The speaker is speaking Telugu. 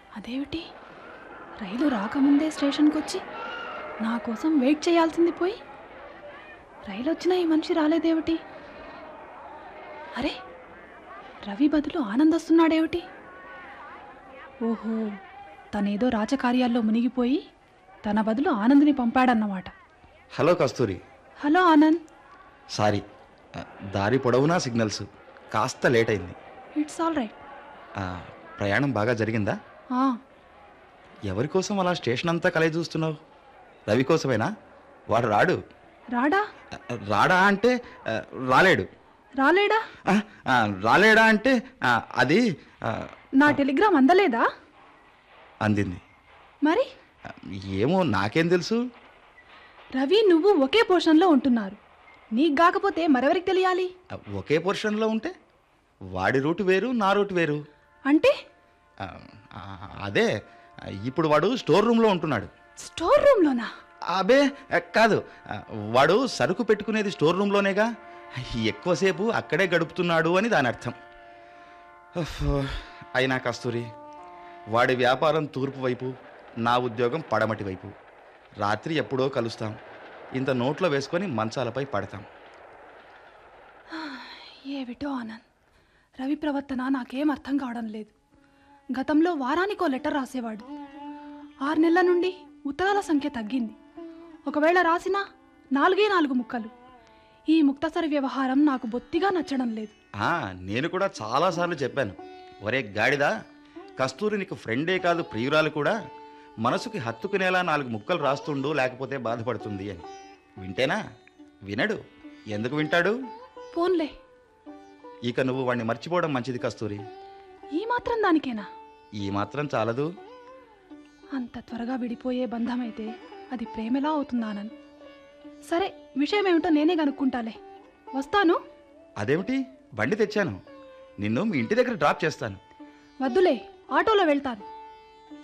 అదేమిటి రైలు రాకముందే స్టేషన్కి వచ్చి నా కోసం వెయిట్ చేయాల్సింది పోయి రైలు వచ్చినా ఈ మనిషి రాలేదేమిటి అరే రవి బదులు ఆనంద్ వస్తున్నాడేమిటి ఓహో తనేదో రాజకార్యాల్లో మునిగిపోయి తన బదులు ఆనంద్ని పంపాడన్నమాట hello Kasturi hello Anand sorry ఆ, దారి పొడవునా సిగ్నల్స్ కాస్త లేట్ అయింది ఇట్స్ ఆల్ రైట్ ఆ, ప్రయాణం బాగా జరిగిందా ఎవరి కోసం అలా స్టేషన్ అంతా కలయి చూస్తున్నావు రవి కోసమేనా వాడు రాడు రాడా ఆ, రాడా అంటే ఆ, రాలేడు రాలేడా ఆ, ఆ, రాలేడా అంటే ఆ, అది ఆ, నా టెలిగ్రామ్ అందలేదా అందింది మరి ఆ, ఏమో నాకేం తెలుసు రవి నువ్వు ఒకే పోర్షన్లో ఉంటున్నారు నీకు కాకపోతే మరెవరికి తెలియాలి ఆ, ఒకే పోర్షన్లో ఉంటే వాడి రూటు వేరు నా రూటు వేరు అంటే ఆ, ఆ, అదే ఆ, ఇప్పుడు వాడు స్టోర్ రూమ్లో ఉంటున్నాడు స్టోర్ రూమ్లోనా అబే ఆ, కాదు ఆ, వాడు సరుకు పెట్టుకునేది స్టోర్ రూమ్లోనేగా ఎక్కువసేపు అక్కడే గడుపుతున్నాడు అని దాని అర్థం ఉఫ్, అయినా కస్తూరి వాడి వ్యాపారం తూర్పు వైపు నా ఉద్యోగం పడమటి వైపు రాత్రి ఎప్పుడో కలుస్తాం ఇంత నోట్లో వేసుకొని మంచాలపై పడతాం ఏమిటో ఆనంద్ రవి ప్రవర్తన నాకేం అర్థం కావడం లేదు గతంలో వారానికో లెటర్ రాసేవాడు ఆరు నెలల నుండి ఉత్తరాల సంఖ్య తగ్గింది ఒకవేళ రాసినా నాలుగే నాలుగు ముక్కలు ఈ ముక్తసరి వ్యవహారం నాకు బొత్తిగా నచ్చడం లేదు ఆ, నేను కూడా చాలాసార్లు చెప్పాను ఒరే గాడిదా కస్తూరి నీకు ఫ్రెండే కాదు ప్రియురాలు కూడా మనసుకి హత్తుకునేలా నాలుగు ముక్కలు రాస్తుండు లేకపోతే బాధపడుతుంది అని వింటేనా వినడు ఎందుకు వింటాడు పోన్లే ఇక నువ్వు వాణ్ణి మర్చిపోవడం మంచిది కస్తూరి ఈ మాత్రం దానికేనా ఈ మాత్రం చాలదు అంత త్వరగా విడిపోయే బంధమైతే అది ప్రేమెలా అవుతుందా ఆనంద్ సరే విషయం ఏమిటో నేనే కనుక్కుంటాలే వస్తాను అదేమిటి బండి తెచ్చాను నిన్ను మీ ఇంటి దగ్గర డ్రాప్ చేస్తాను వద్దులే ఆటోలో వెళ్తాను